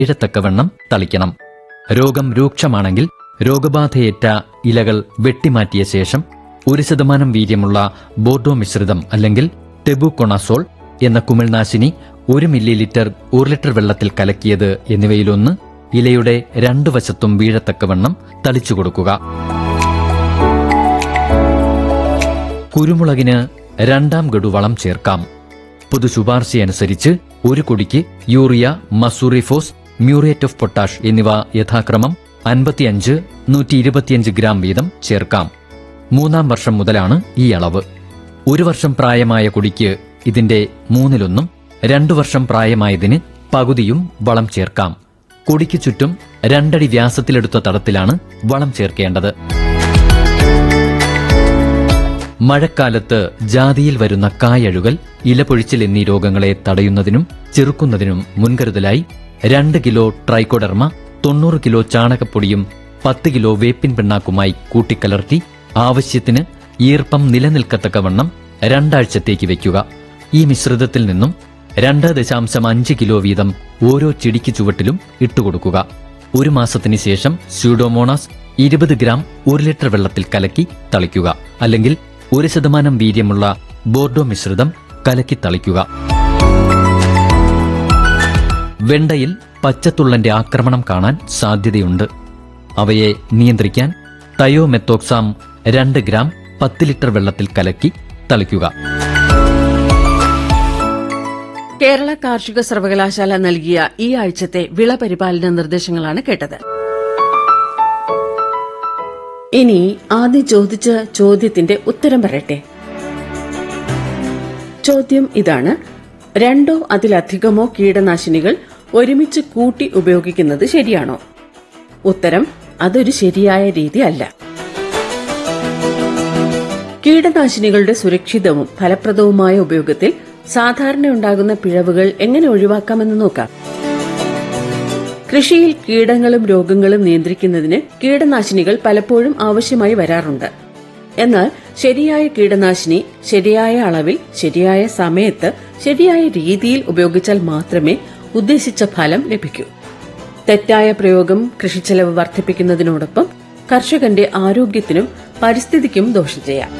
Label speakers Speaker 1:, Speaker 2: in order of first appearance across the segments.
Speaker 1: ഇഴത്തക്കവണ്ണം തളിക്കണം രോഗം രൂക്ഷമാണെങ്കിൽ രോഗബാധയേറ്റ ഇലകൾ വെട്ടിമാറ്റിയ ശേഷം ഒരു ശതമാനം വീര്യമുള്ള ബോർഡോ മിശ്രിതം അല്ലെങ്കിൽ ടെബുകൊണാസോൾ എന്ന കുമിൾനാശിനി ഒരു മില്ലി ലിറ്റർ ഒരു ലിറ്റർ വെള്ളത്തിൽ കലക്കിയത് എന്നിവയിലൊന്ന് ഇലയുടെ രണ്ടു വശത്തും വീഴത്തക്കവണ്ണം തളിച്ചു കൊടുക്കുക കുരുമുളകിന് രണ്ടാം ഗഡു വളം ചേർക്കാം പൊതു ശുപാർശയനുസരിച്ച് ഒരു കൊടിക്ക് യൂറിയ മസൂറിഫോസ് മ്യൂറേറ്റ് ഓഫ് പൊട്ടാഷ് എന്നിവ യഥാക്രമം അൻപത്തിയഞ്ച് നൂറ്റി ഇരുപത്തിയഞ്ച് ഗ്രാം വീതം ചേർക്കാം മൂന്നാം വർഷം മുതലാണ് ഈ അളവ് ഒരു വർഷം പ്രായമായ കൊടിക്ക് ഇതിന്റെ മൂന്നിലൊന്നും രണ്ടു വർഷം പ്രായമായതിന് പകുതിയും വളം ചേർക്കാം കൊടിക്ക് ചുറ്റും രണ്ടടി വ്യാസത്തിലെടുത്ത തടത്തിലാണ് വളം ചേർക്കേണ്ടത് മഴക്കാലത്ത് ജാതിയിൽ വരുന്ന കായഴുകൽ ഇലപൊഴിച്ചിൽ എന്നീ രോഗങ്ങളെ തടയുന്നതിനും ചെറുക്കുന്നതിനും മുൻകരുതലായി രണ്ട് കിലോ ട്രൈക്കോഡർമ തൊണ്ണൂറ് കിലോ ചാണകപ്പൊടിയും പത്ത് കിലോ വേപ്പിൻ പിണ്ണാക്കുമായി കൂട്ടിക്കലർത്തി ആവശ്യത്തിന് ഈർപ്പം നിലനിൽക്കത്തക്കവണ്ണം രണ്ടാഴ്ചത്തേക്ക് വെക്കുക ഈ മിശ്രിതത്തിൽ നിന്നും രണ്ട് ദശാംശം അഞ്ച് കിലോ വീതം ഓരോ ചെടിക്ക് ചുവട്ടിലും ഇട്ടുകൊടുക്കുക ഒരു മാസത്തിന് ശേഷം സ്യൂഡോമോണാസ് ഇരുപത് ഗ്രാം ഒരു ലിറ്റർ വെള്ളത്തിൽ കലക്കി തളിക്കുക അല്ലെങ്കിൽ ഒരു ശതമാനം വീര്യമുള്ള ബോർഡോ മിശ്രിതം കലക്കി തളിക്കുക വെണ്ടയിൽ പച്ചത്തുള്ളന്റെ ആക്രമണം കാണാൻ സാധ്യതയുണ്ട് അവയെ നിയന്ത്രിക്കാൻ തയോമെത്തോക്സാം രണ്ട് ഗ്രാം പത്ത് ലിറ്റർ വെള്ളത്തിൽ കലക്കി തളിക്കുക
Speaker 2: കേരള കാർഷിക സർവകലാശാല നൽകിയ ഈ ആഴ്ചത്തെ വിള പരിപാലന നിർദ്ദേശങ്ങളാണ് കേട്ടത് ഇനി ആദ്യം ചോദിച്ച ചോദ്യത്തിന്റെ ഉത്തരം പറയട്ടെ ചോദ്യം ഇതാണ് രണ്ടോ അതിലധികമോ കീടനാശിനികൾ ഒരുമിച്ച് കൂട്ടി ഉപയോഗിക്കുന്നത് ശരിയാണോ ഉത്തരം അതൊരു ശരിയായ രീതി അല്ല കീടനാശിനികളുടെ സുരക്ഷിതവും ഫലപ്രദവുമായ ഉപയോഗത്തിൽ സാധാരണ ഉണ്ടാകുന്ന പിഴവുകൾ എങ്ങനെ ഒഴിവാക്കാമെന്ന് നോക്കാം കൃഷിയിൽ കീടങ്ങളും രോഗങ്ങളും നിയന്ത്രിക്കുന്നതിന് കീടനാശിനികൾ പലപ്പോഴും ആവശ്യമായി വരാറുണ്ട് എന്നാൽ ശരിയായ കീടനാശിനി ശരിയായ അളവിൽ ശരിയായ സമയത്ത് ശരിയായ രീതിയിൽ ഉപയോഗിച്ചാൽ മാത്രമേ ഉദ്ദേശിച്ച ഫലം ലഭിക്കൂ തെറ്റായ പ്രയോഗം കൃഷിച്ചെലവ് വർദ്ധിപ്പിക്കുന്നതിനോടൊപ്പം കർഷകന്റെ ആരോഗ്യത്തിനും പരിസ്ഥിതിക്കും ദോഷം ചെയ്യാം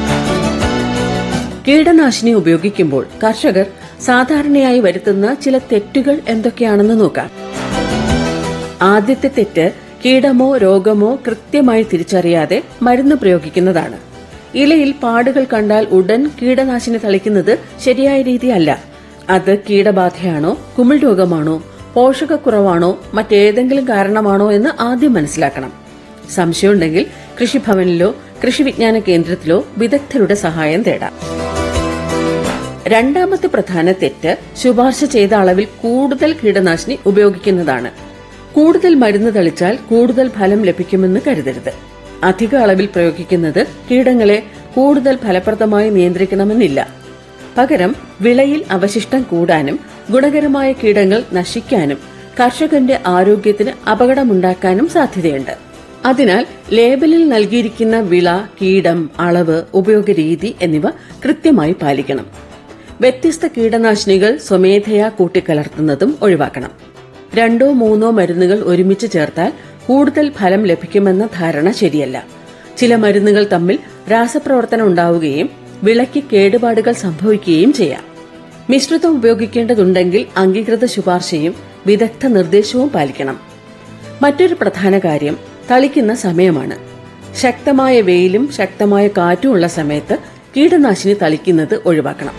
Speaker 2: കീടനാശിനി ഉപയോഗിക്കുമ്പോൾ കർഷകർ സാധാരണയായി വരുത്തുന്ന ചില തെറ്റുകൾ എന്തൊക്കെയാണെന്ന് നോക്കാം ആദ്യത്തെ തെറ്റ് കീടമോ രോഗമോ കൃത്യമായി തിരിച്ചറിയാതെ മരുന്ന് പ്രയോഗിക്കുന്നതാണ് ഇലയിൽ പാടുകൾ കണ്ടാൽ ഉടൻ കീടനാശിനി തളിക്കുന്നത് ശരിയായ രീതിയല്ല അത് കീടബാധയാണോ കുമിൾ രോഗമാണോ പോഷകക്കുറവാണോ മറ്റേതെങ്കിലും കാരണമാണോ എന്ന് ആദ്യം മനസ്സിലാക്കണം സംശയമുണ്ടെങ്കിൽ കൃഷിഭവനിലോ കൃഷി വിജ്ഞാന കേന്ദ്രത്തിലോ വിദഗ്ധരുടെ സഹായം തേടാം രണ്ടാമത്തെ പ്രധാന തെറ്റ് ശുപാർശ ചെയ്ത അളവിൽ കൂടുതൽ കീടനാശിനി ഉപയോഗിക്കുന്നതാണ് കൂടുതൽ മരുന്ന് തളിച്ചാൽ കൂടുതൽ ഫലം ലഭിക്കുമെന്ന് കരുതരുത് അധിക അളവിൽ പ്രയോഗിക്കുന്നത് കീടങ്ങളെ കൂടുതൽ ഫലപ്രദമായി നിയന്ത്രിക്കണമെന്നില്ല പകരം വിളയിൽ അവശിഷ്ടം കൂടാനും ഗുണകരമായ കീടങ്ങൾ നശിക്കാനും കർഷകന്റെ ആരോഗ്യത്തിന് അപകടമുണ്ടാക്കാനും സാധ്യതയുണ്ട് അതിനാൽ ലേബലിൽ നൽകിയിരിക്കുന്ന വിള കീടം അളവ് ഉപയോഗരീതി എന്നിവ കൃത്യമായി പാലിക്കണം വ്യത്യസ്ത കീടനാശിനികൾ സ്വമേധയാ കൂട്ടിക്കലർത്തുന്നതും ഒഴിവാക്കണം രണ്ടോ മൂന്നോ മരുന്നുകൾ ഒരുമിച്ച് ചേർത്താൽ കൂടുതൽ ഫലം ലഭിക്കുമെന്ന ധാരണ ശരിയല്ല ചില മരുന്നുകൾ തമ്മിൽ രാസപ്രവർത്തനം ഉണ്ടാവുകയും വിളയ്ക്ക് കേടുപാടുകൾ സംഭവിക്കുകയും ചെയ്യാം മിശ്രിതം ഉപയോഗിക്കേണ്ടതുണ്ടെങ്കിൽ അംഗീകൃത ശുപാർശയും വിദഗ്ധ നിർദ്ദേശവും പാലിക്കണം മറ്റൊരു പ്രധാന കാര്യം തളിക്കുന്ന സമയമാണ് ശക്തമായ വെയിലും ശക്തമായ കാറ്റും ഉള്ള സമയത്ത് കീടനാശിനി തളിക്കുന്നത് ഒഴിവാക്കണം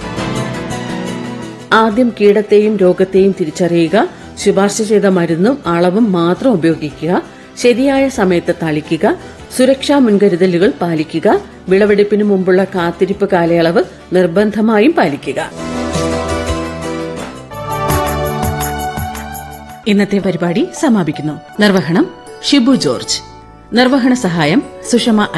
Speaker 2: ആദ്യം കീടത്തെയും രോഗത്തെയും തിരിച്ചറിയുക ശുപാർശ ചെയ്ത മരുന്നും അളവും മാത്രം ഉപയോഗിക്കുക ശരിയായ സമയത്ത് തളിക്കുക സുരക്ഷാ മുൻകരുതലുകൾ പാലിക്കുക വിളവെടുപ്പിന് മുമ്പുള്ള കാത്തിരിപ്പ് കാലയളവ് നിർബന്ധമായും പാലിക്കുക ഇന്നത്തെ പരിപാടി സമാപിക്കുന്നു നിർവഹണം ഷിബു ജോർജ് നിർവഹണ സഹായം സുഷമ